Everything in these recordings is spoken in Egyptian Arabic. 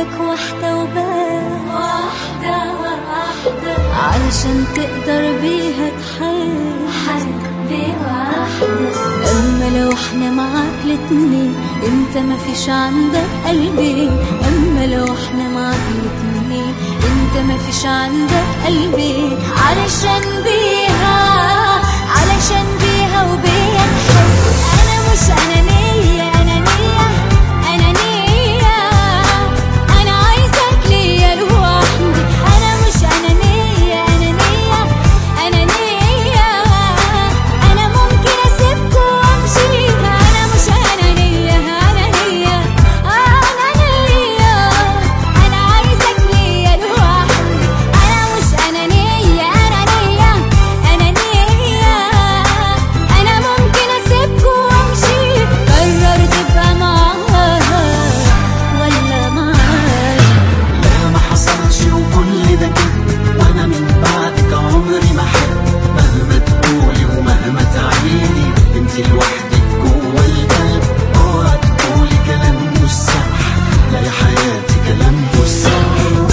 بحبك واحدة وبس واحدة واحدة علشان تقدر بيها تحب حبي واحدة اما لو احنا معاك الاتنين انت ما فيش عندك قلبي اما لو احنا معاك الاتنين انت ما فيش عندك قلبي علشان بيها علشان بيها وبيا تحس انا مش انانية انانية انانية انا عايزك ليا لوحدي انا مش انانية انانية انانية انا ممكن اسيبكوا وامشي انا مش انانية انانية انانية انا عايزك ليا لوحدي انا مش انانية انانية انانية انا ممكن اسيبكوا وامشي قرر تبقى معاها ولا معايا لا ما حصلش وكل ده كده وانا من بعدك عمري ما حب مهما تقولي ومهما تعيدي انت لوحدك جوه القلب اوعى تقولي كلام مش صح لا يا حياتي كلام مش صح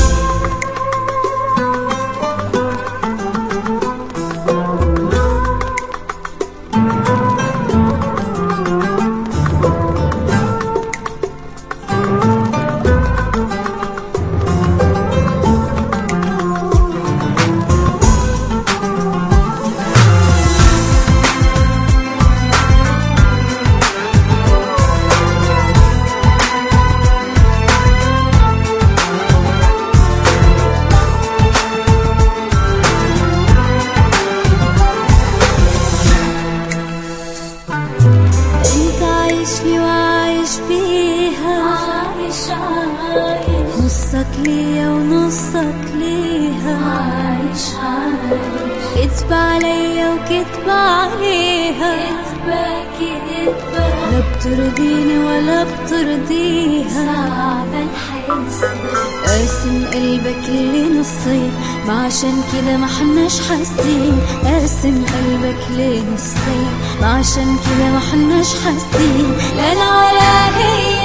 انت عايش لي وعايش بيها عايش عايش نصك ليا ونصك ليها عايش عايش كتب عليا وكتب عليها كتبك كتبك لا بترضيني ولا بترضيها صعب الحس قاسم قلبك لنصين ما عشان كده ما حناش حاسين قاسم قلبك لنصين ما عشان كده ما حناش حاسين لا انا ولا هي